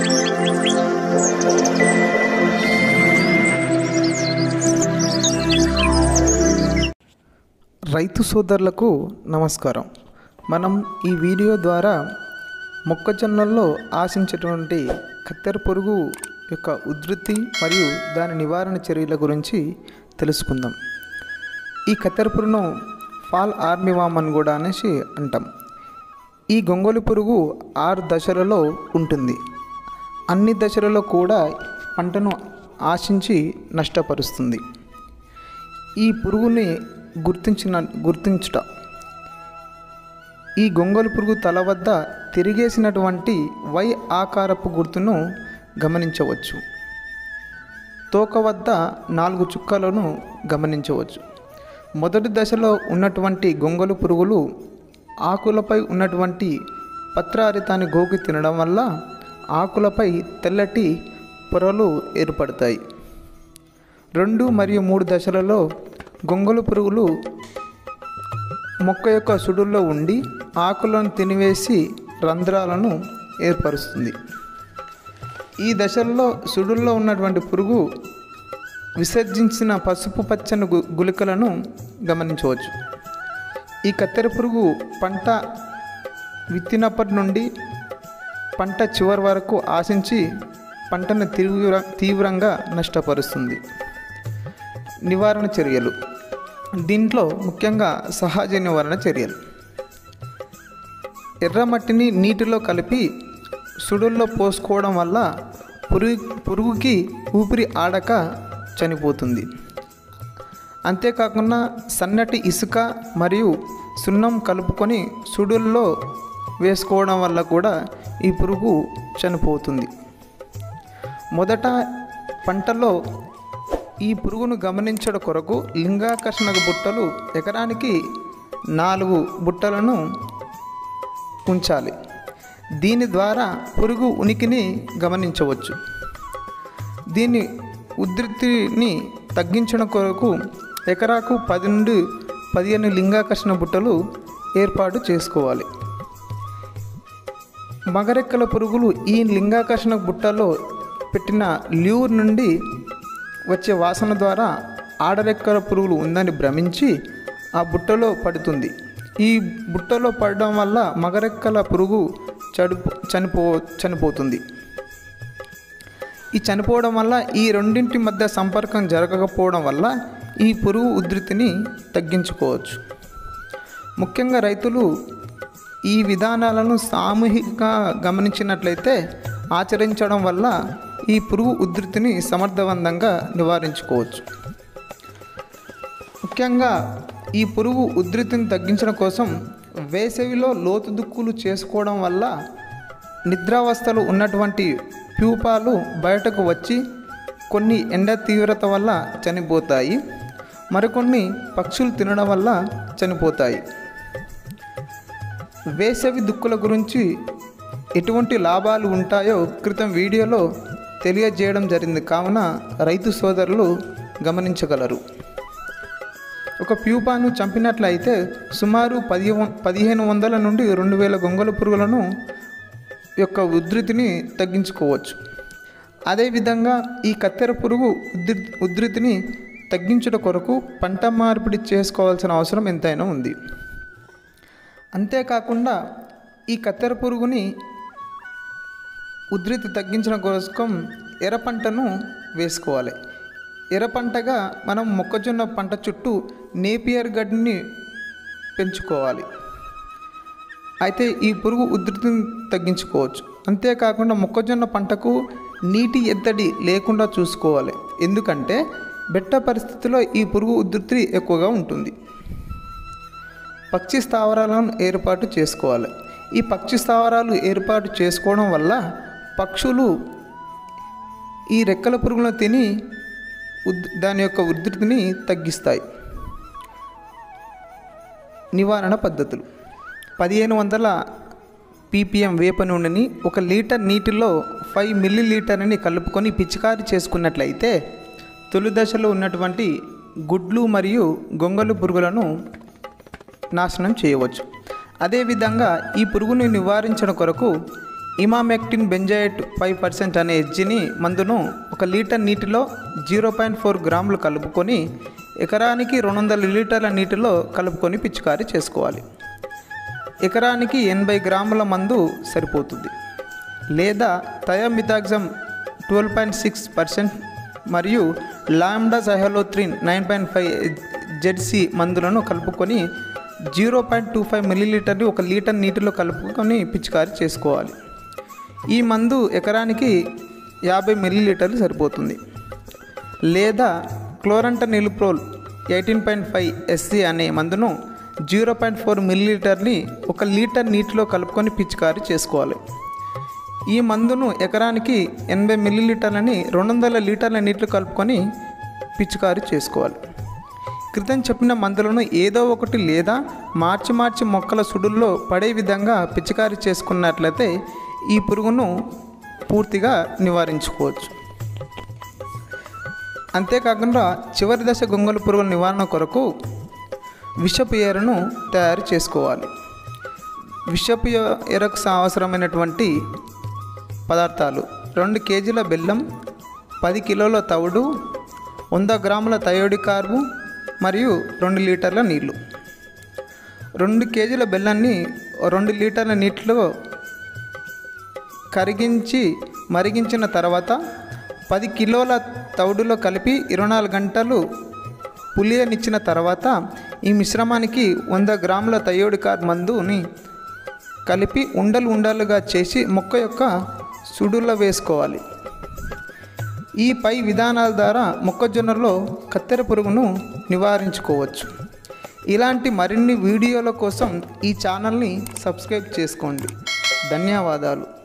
రైతు సోదరులకు నమస్కారం మనం ఈ వీడియో ద్వారా మొక్కజొన్నల్లో ఆశించేటువంటి కత్తెర పురుగు యొక్క ఉధృతి మరియు దాని నివారణ చర్యల గురించి తెలుసుకుందాం ఈ కత్తెర పురుగును ఫాల్ ఆర్మివామ్ అని కూడా అనేసి అంటాం ఈ గొంగళి పురుగు ఆరు దశలలో ఉంటుంది అన్ని దశలలో కూడా పంటను ఆశించి నష్టపరుస్తుంది ఈ పురుగుని గుర్తించిన గుర్తించుట ఈ గొంగళి పురుగు తల వద్ద తిరిగేసినటువంటి వై ఆకారపు గుర్తును గమనించవచ్చు తోక వద్ద నాలుగు చుక్కలను గమనించవచ్చు మొదటి దశలో ఉన్నటువంటి గొంగళి పురుగులు ఆకులపై ఉన్నటువంటి పత్రారితాన్ని గోకి తినడం వల్ల ఆకులపై తెల్లటి పొరలు ఏర్పడతాయి రెండు మరియు మూడు దశలలో గొంగళి పురుగులు మొక్క యొక్క సుడుల్లో ఉండి ఆకులను తినివేసి రంధ్రాలను ఏర్పరుస్తుంది ఈ దశల్లో సుడుల్లో ఉన్నటువంటి పురుగు విసర్జించిన పసుపు పచ్చని గు గుళికలను గమనించవచ్చు ఈ కత్తెర పురుగు పంట విత్తినప్పటి నుండి పంట చివరి వరకు ఆశించి పంటను తీవ్ర తీవ్రంగా నష్టపరుస్తుంది నివారణ చర్యలు దీంట్లో ముఖ్యంగా సహజ నివారణ చర్యలు ఎర్రమట్టిని నీటిలో కలిపి సుడుల్లో పోసుకోవడం వల్ల పురుగు పురుగుకి ఊపిరి ఆడక చనిపోతుంది అంతేకాకుండా సన్నటి ఇసుక మరియు సున్నం కలుపుకొని సుడుల్లో వేసుకోవడం వల్ల కూడా ఈ పురుగు చనిపోతుంది మొదట పంటలో ఈ పురుగును గమనించడం కొరకు లింగాకర్షణ బుట్టలు ఎకరానికి నాలుగు బుట్టలను ఉంచాలి దీని ద్వారా పురుగు ఉనికిని గమనించవచ్చు దీని ఉధృతిని తగ్గించడం కొరకు ఎకరాకు పది నుండి పదిహేను లింగాకర్షణ బుట్టలు ఏర్పాటు చేసుకోవాలి మగరెక్కల పురుగులు ఈ లింగాకర్షణ బుట్టలో పెట్టిన ల్యూర్ నుండి వచ్చే వాసన ద్వారా ఆడరెక్కల పురుగులు ఉందని భ్రమించి ఆ బుట్టలో పడుతుంది ఈ బుట్టలో పడడం వల్ల మగరెక్కల పురుగు చడిపో చనిపో చనిపోతుంది ఈ చనిపోవడం వల్ల ఈ రెండింటి మధ్య సంపర్కం జరగకపోవడం వల్ల ఈ పురుగు ఉధృతిని తగ్గించుకోవచ్చు ముఖ్యంగా రైతులు ఈ విధానాలను సామూహికంగా గమనించినట్లయితే ఆచరించడం వల్ల ఈ పురుగు ఉధృతిని సమర్థవంతంగా నివారించుకోవచ్చు ముఖ్యంగా ఈ పురుగు ఉధృతిని తగ్గించడం కోసం వేసవిలో లోతు దుక్కులు చేసుకోవడం వల్ల నిద్రావస్థలో ఉన్నటువంటి ప్యూపాలు బయటకు వచ్చి కొన్ని ఎండ తీవ్రత వల్ల చనిపోతాయి మరికొన్ని పక్షులు తినడం వల్ల చనిపోతాయి వేసవి దుక్కుల గురించి ఎటువంటి లాభాలు ఉంటాయో క్రితం వీడియోలో తెలియజేయడం జరిగింది కావున రైతు సోదరులు గమనించగలరు ఒక ప్యూపాను చంపినట్లయితే సుమారు పది పదిహేను వందల నుండి రెండు వేల గొంగళ పురుగులను యొక్క ఉధృతిని తగ్గించుకోవచ్చు అదేవిధంగా ఈ కత్తెర పురుగు ఉధృ ఉధృతిని తగ్గించుట కొరకు పంట మార్పిడి చేసుకోవాల్సిన అవసరం ఎంతైనా ఉంది అంతేకాకుండా ఈ కత్తెర పురుగుని ఉధృతి తగ్గించడం కోసం ఎర్ర పంటను వేసుకోవాలి ఎర్ర పంటగా మనం మొక్కజొన్న పంట చుట్టూ నేపియర్ గడ్డిని పెంచుకోవాలి అయితే ఈ పురుగు ఉధృతిని తగ్గించుకోవచ్చు అంతేకాకుండా మొక్కజొన్న పంటకు నీటి ఎద్దడి లేకుండా చూసుకోవాలి ఎందుకంటే బెట్ట పరిస్థితిలో ఈ పురుగు ఉధృతి ఎక్కువగా ఉంటుంది పక్షి స్థావరాలను ఏర్పాటు చేసుకోవాలి ఈ పక్షి స్థావరాలు ఏర్పాటు చేసుకోవడం వల్ల పక్షులు ఈ రెక్కల పురుగులను తిని ఉద్ దాని యొక్క ఉధృతిని తగ్గిస్తాయి నివారణ పద్ధతులు పదిహేను వందల పీపీఎం వేప నూనెని ఒక లీటర్ నీటిలో ఫైవ్ మిల్లీ లీటర్ని కలుపుకొని పిచికారి చేసుకున్నట్లయితే తొలి దశలో ఉన్నటువంటి గుడ్లు మరియు గొంగలు పురుగులను నాశనం చేయవచ్చు అదేవిధంగా ఈ పురుగుని నివారించడం కొరకు ఇమామెక్టిన్ బెంజైట్ ఫైవ్ పర్సెంట్ అనే ఎజ్జిని మందును ఒక లీటర్ నీటిలో జీరో పాయింట్ ఫోర్ గ్రాములు కలుపుకొని ఎకరానికి రెండు వందల లీటర్ల నీటిలో కలుపుకొని పిచికారీ చేసుకోవాలి ఎకరానికి ఎనభై గ్రాముల మందు సరిపోతుంది లేదా thiamethoxam twelve point six percent మరియు lambda cyhalothrin nine point five ZC మందులను కలుపుకొని జీరో పాయింట్ టూ ఫైవ్ మిల్లీలీటర్ని ఒక లీటర్ నీటిలో కలుపుకొని పిచికారీ చేసుకోవాలి ఈ మందు ఎకరానికి యాభై మిల్లీలీటర్లు సరిపోతుంది లేదా chlorantraniliprole eighteen point five SC అనే మందును జీరో పాయింట్ ఫోర్ మిల్లీలీటర్ని ఒక లీటర్ నీటిలో కలుపుకొని పిచికారీ చేసుకోవాలి ఈ మందును ఎకరానికి ఎనభై మిల్లీలీటర్లని రెండు వందల లీటర్ల నీటిలో కలుపుకొని పిచికారీ చేసుకోవాలి క్రితం చెప్పిన మందులను ఏదో ఒకటి లేదా మార్చి మార్చి మొక్కల సుడుల్లో పడే విధంగా పిచికారీ చేసుకున్నట్లయితే ఈ పురుగును పూర్తిగా నివారించుకోవచ్చు అంతేకాకుండా చివరి దశ గొంగళి పురుగుల నివారణ కొరకు విషపు ఎరను తయారు చేసుకోవాలి విషపు ఎరకు అవసరమైనటువంటి పదార్థాలు రెండు కేజీల బెల్లం పది కిలోల తవుడు వంద గ్రాముల థయోడి కార్బు మరియు రెండు లీటర్ల నీళ్లు రెండు కేజీల బెల్లాన్ని రెండు లీటర్ల నీటిలో కరిగించి మరిగించిన తర్వాత పది కిలోల తవుడులో కలిపి ఇరవై నాలుగు గంటలు పులియనిచ్చిన తర్వాత ఈ మిశ్రమానికి వంద గ్రాముల థయోడికార్ మందుని కలిపి ఉండలు ఉండలుగా చేసి మొక్క యొక్క సుడులో వేసుకోవాలి ఈ పై విధానాల ద్వారా మొక్కజొన్నలో కత్తెర పురుగును నివారించుకోవచ్చు ఇలాంటి మరిన్ని వీడియోల కోసం ఈ ఛానల్ని సబ్స్క్రైబ్ చేసుకోండి ధన్యవాదాలు